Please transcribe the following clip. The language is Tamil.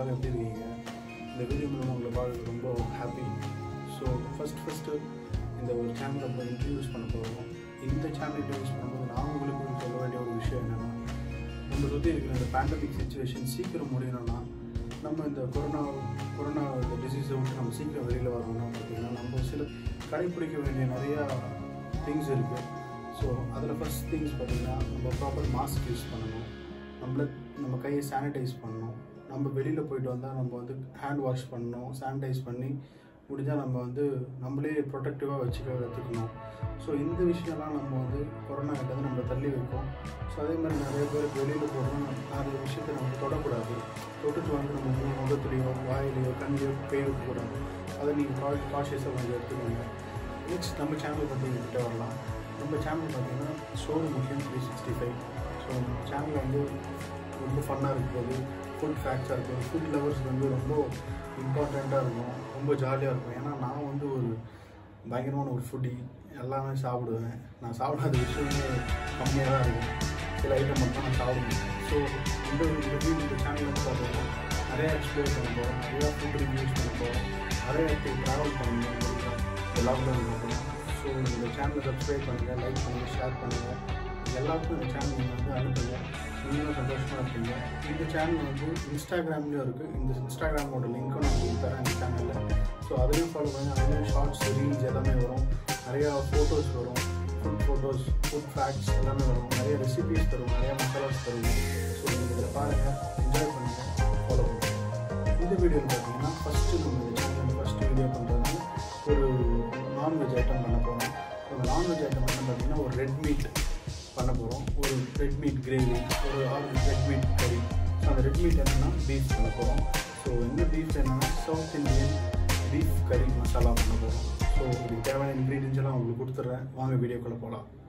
எல்லோரும் எப்படி இருக்கீங்க இந்த வீடியோ மூலமாக உங்களை பார்க்க ரொம்ப ஹாப்பி ஸோ ஃபஸ்ட் ஃபஸ்ட்டு இந்த ஒரு சேனலை நம்ம இன்ட்ரடியூஸ் பண்ண போகிறோம் இந்த சேனல் இன்ட்ரடியூஸ் பண்ணும்போது நான் உங்களுக்கு சொல்ல வேண்டிய ஒரு விஷயம் என்னென்னா நம்ம சுற்றி இருக்கிற இந்த பேண்டமிக் சுச்சுவேஷன் சீக்கிரம் முடியணும்னா நம்ம இந்த கொரோனா கொரோனா இந்த டிசீஸை விட்டு நம்ம சீக்கிரம் வெளியில் வரணும்னா பார்த்தீங்கன்னா நம்ம சில கடைப்பிடிக்க வேண்டிய நிறையா திங்ஸ் இருக்குது ஸோ அதில் ஃபஸ்ட் திங்ஸ் பார்த்தீங்கன்னா நம்ம ப்ராப்பர் மாஸ்க் யூஸ் பண்ணணும் நம்மள நம்ம கையை சானிடைஸ் பண்ணணும் நம்ம வெளியில் போயிட்டு வந்தால் நம்ம வந்து ஹேண்ட் வாஷ் பண்ணணும் சானிடைஸ் பண்ணி முடிஞ்சால் நம்ம வந்து நம்மளே ப்ரொடக்டிவாக வச்சுக்க கற்றுக்கணும் ஸோ இந்த விஷயம்லாம் நம்ம வந்து கொரோனா கிட்ட வந்து நம்ம தள்ளி வைப்போம் ஸோ அதே மாதிரி நிறைய பேர் வெளியில் போகிறோம் நிறைய விஷயத்தை நம்ம தொடக்கூடாது தொட்டுட்டு வந்து நம்ம மு- முகத்துலேயோ வாயிலையோ கண்ணிலையோ கை வைக்கக்கூடாது அதை நீங்கள் கா காஷியஸாக கொஞ்சம் எடுத்துக்கோங்க நெக்ஸ்ட் நம்ம சேனல் பற்றி கிட்ட வரலாம் நம்ம சேனல் பார்த்தீங்கன்னா சோறு முக்கியம் three sixty five so channel வந்து ரொம்ப ஃபன்னாக இருக்கிறது ஃபுட் ஃபேக்ட்ஸாக இருக்கும் ஃபுட் லவர்ஸ் வந்து ரொம்ப இம்பார்ட்டண்ட்டாக இருக்கும் ரொம்ப ஜாலியாக இருக்கும் ஏன்னா நான் வந்து ஒரு பயங்கரமான ஒரு ஃபுட்டி எல்லாமே சாப்பிடுவேன் நான் சாப்பிடாத விஷயமே கம்மியாக தான் இருக்கும் சில ஐட்டம் மட்டும் நான் சாப்பிடுவேன் ஸோ இந்த இந்த வீடியோ இந்த சேனல் வந்து பார்த்தீங்கன்னா நிறையா எக்ஸ்ப்ளோர் பண்ண போகிறோம் நிறையா ஃபுட் ரிவ்யூஸ் பண்ண போகிறோம் நிறைய இடத்துக்கு ட்ராவல் பண்ணணும் லாக்டவுன் இருக்கும் ஸோ இந்த சேனலை சப்ஸ்கிரைப் பண்ணுங்கள் லைக் பண்ணுங்கள் ஷேர் பண்ணுங்கள் எல்லாருக்கும் இந்த சேனல் நீங்கள் வந்து அனுப்புங்க நீங்களும் சந்தோஷமாக இருப்பீங்க இந்த சேனல் வந்து இன்ஸ்டாகிராம்லேயும் இருக்குது இந்த இன்ஸ்டாகிராமோட லிங்க்கும் நான் உங்களுக்கு தரேன் இந்த சேனலில் ஸோ அதையும் ஃபாலோ பண்ணி அதுலேயும் ஷார்ட்ஸ் ரீல்ஸ் எல்லாமே வரும் நிறையா ஃபோட்டோஸ் வரும் ஃபுட் ஃபோட்டோஸ் ஃபுட் ஃபேக்ட்ஸ் எல்லாமே வரும் நிறைய ரெசிபீஸ் தரும் நிறைய மசாலாஸ் தரும் ஸோ நீங்கள் இதில் பாருங்கள் என்ஜாய் பண்ணுங்கள் ஃபாலோ பண்ணுங்கள் இந்த வீடியோவில் பார்த்தீங்கன்னா ஃபஸ்ட்டு நம்ம இந்த சேனல் ஃபஸ்ட்டு வீடியோ பண்ணுறது ஒரு நான்வெஜ் ஐட்டம் பண்ண போகிறோம் அந்த நான்வெஜ் ஐட்டம் என்ன பார்த்தீங்கன்னா ஒரு ரெட் மீட் பண்ண போகிறோம் ஒரு ரெட் மீட் கிரேவி ஒரு ஆறு ரெட் மீட் கறி ஸோ அந்த ரெட் மீட் என்னென்னா பீஃப் பண்ண போகிறோம் ஸோ இந்த பீஃப் என்னென்னா சவுத் இந்தியன் பீஃப் கறி மசாலா பண்ண போகிறோம் ஸோ இதுக்கு தேவையான இன்க்ரீடியன்ஸ் எல்லாம் உங்களுக்கு கொடுத்துட்றேன் வாங்க வீடியோக்குள்ளே போகலாம்